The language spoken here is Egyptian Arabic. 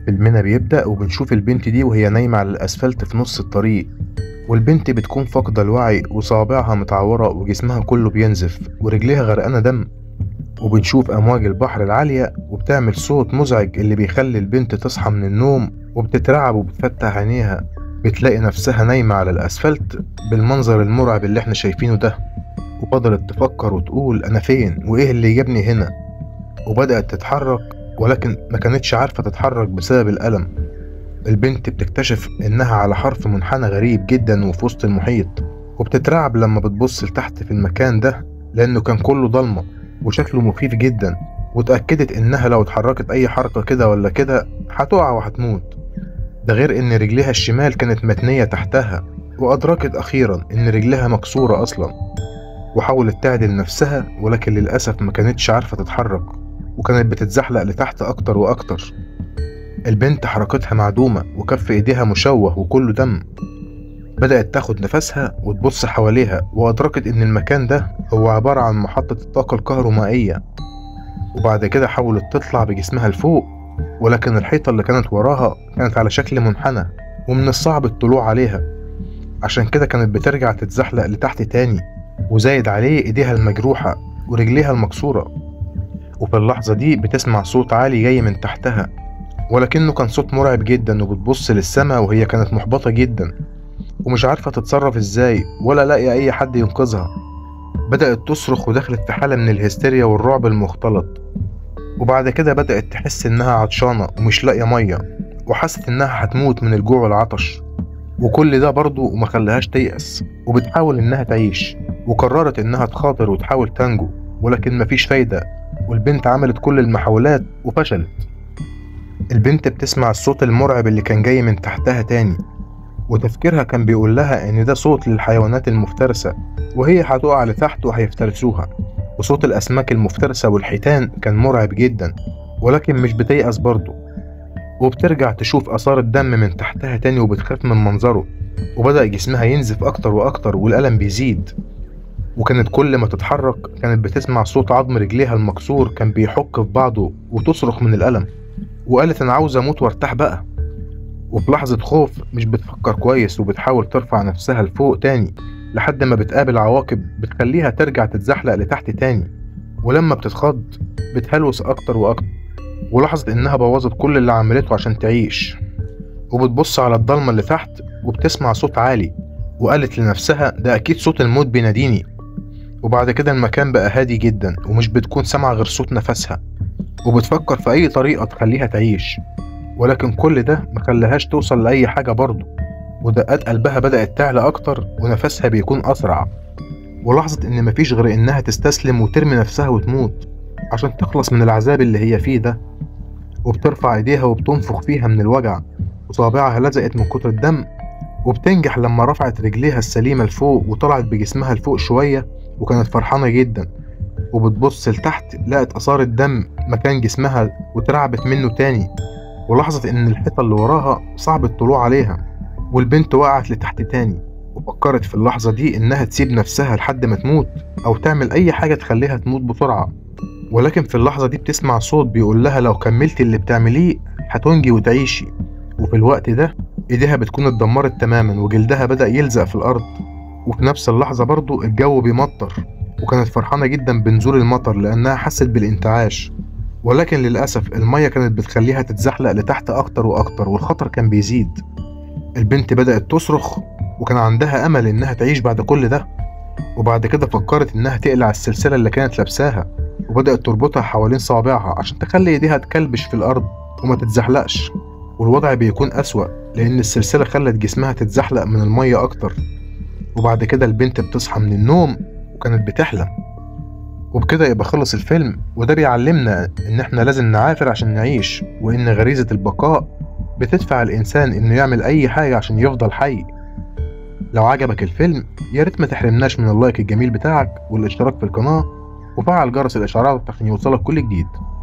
فيلمنا بيبدأ وبنشوف البنت دي وهي نايمة على الأسفلت في نص الطريق والبنت بتكون فاقدة الوعي وصوابعها متعورة وجسمها كله بينزف ورجليها غرقانة دم وبنشوف أمواج البحر العالية وبتعمل صوت مزعج اللي بيخلي البنت تصحى من النوم وبتترعب وبتفتح عينيها بتلاقي نفسها نايمة على الأسفلت بالمنظر المرعب اللي احنا شايفينه ده وفضلت تفكر وتقول أنا فين وإيه اللي جابني هنا وبدأت تتحرك ولكن ما كانتش عارفة تتحرك بسبب الألم البنت بتكتشف إنها على حرف منحنى غريب جدا وفي وسط المحيط وبتترعب لما بتبص لتحت في المكان ده لأنه كان كله ضلمة وشكله مخيف جدا وتأكدت إنها لو اتحركت أي حركة كده ولا كده هتقع وهتموت ده غير إن رجليها الشمال كانت متنية تحتها وأدركت أخيرا إن رجلها مكسورة أصلا وحاولت تعدل نفسها ولكن للأسف ما كانتش عارفة تتحرك وكانت بتتزحلق لتحت أكتر وأكتر البنت حركتها معدومة وكف إيديها مشوه وكله دم بدأت تاخد نفسها وتبص حواليها وأدركت إن المكان ده هو عبارة عن محطة الطاقة الكهرومائية وبعد كده حاولت تطلع بجسمها لفوق ولكن الحيطة اللي كانت وراها كانت على شكل منحنى ومن الصعب الطلوع عليها عشان كده كانت بترجع تتزحلق لتحت تاني وزايد عليه ايديها المجروحة ورجليها المكسورة وفي اللحظة دي بتسمع صوت عالي جاي من تحتها ولكنه كان صوت مرعب جدا وبتبص للسما وهي كانت محبطة جدا ومش عارفة تتصرف ازاي ولا لاقية أي حد ينقذها بدأت تصرخ ودخلت في حالة من الهستيريا والرعب المختلط وبعد كده بدأت تحس إنها عطشانة ومش لاقية مية وحست إنها هتموت من الجوع والعطش وكل ده برضه وما خلاهاش تيأس وبتحاول إنها تعيش وقررت إنها تخاطر وتحاول تنجو ولكن مفيش فايدة والبنت عملت كل المحاولات وفشلت البنت بتسمع الصوت المرعب اللي كان جاي من تحتها تاني وتفكيرها كان بيقول لها إن ده صوت للحيوانات المفترسة وهي هتقع لتحت وهيفترسوها وصوت الأسماك المفترسة والحيتان كان مرعب جدا ولكن مش بتيأس برضه وبترجع تشوف آثار الدم من تحتها تاني وبتخاف من منظره وبدأ جسمها ينزف أكتر وأكتر والألم بيزيد وكانت كل ما تتحرك كانت بتسمع صوت عظم رجليها المكسور كان بيحك في بعضه وتصرخ من الألم وقالت أنا عاوزة أموت وارتاح بقى وفي لحظة خوف مش بتفكر كويس وبتحاول ترفع نفسها لفوق تاني لحد ما بتقابل عواقب بتخليها ترجع تتزحلق لتحت تاني ولما بتتخض بتهلوس أكتر وأكتر ولاحظت إنها بوظت كل اللي عملته عشان تعيش وبتبص على الضلمة اللي تحت وبتسمع صوت عالي وقالت لنفسها ده أكيد صوت الموت بيناديني وبعد كده المكان بقى هادي جدا ومش بتكون سامعة غير صوت نفسها وبتفكر في أي طريقة تخليها تعيش ولكن كل ده مخليهاش توصل لأي حاجة برضه ودقات قلبها بدأت تعلى أكتر ونفسها بيكون أسرع ولاحظت إن مفيش غير إنها تستسلم وترمي نفسها وتموت عشان تخلص من العذاب اللي هي فيه ده وبترفع ايديها وبتنفخ فيها من الوجع وصابعها لزقت من كتر الدم وبتنجح لما رفعت رجليها السليمة لفوق وطلعت بجسمها لفوق شوية وكانت فرحانة جدا وبتبص لتحت لقت آثار الدم مكان جسمها وترعبت منه تاني ولاحظت إن الحيطة اللي وراها صعب الطلوع عليها والبنت وقعت لتحت تاني وفكرت في اللحظة دي إنها تسيب نفسها لحد ما تموت أو تعمل أي حاجة تخليها تموت بسرعة ولكن في اللحظة دي بتسمع صوت بيقول لها لو كملتي اللي بتعمليه هتنجي وتعيشي وفي الوقت ده ايديها بتكون اتدمرت تماما وجلدها بدأ يلزق في الأرض وفي نفس اللحظة برضو الجو بيمطر وكانت فرحانة جدا بنزول المطر لأنها حست بالانتعاش ولكن للأسف المية كانت بتخليها تتزحلق لتحت أكتر وأكتر والخطر كان بيزيد البنت بدأت تصرخ وكان عندها أمل إنها تعيش بعد كل ده وبعد كده فكرت إنها تقلع السلسلة اللي كانت لابساها وبدأت تربطها حوالين صوابعها عشان تخلي ايديها تكلبش في الأرض وما تتزحلقش والوضع بيكون أسوأ لأن السلسلة خلت جسمها تتزحلق من المية أكتر وبعد كده البنت بتصحى من النوم وكانت بتحلم وبكده يبقى خلص الفيلم وده بيعلمنا إن إحنا لازم نعافر عشان نعيش وإن غريزة البقاء بتدفع الإنسان إنه يعمل أي حاجة عشان يفضل حي لو عجبك الفيلم يا ريت ما تحرمناش من اللايك الجميل بتاعك والاشتراك في القناة وفعل جرس الإشعارات عشان يوصلك كل جديد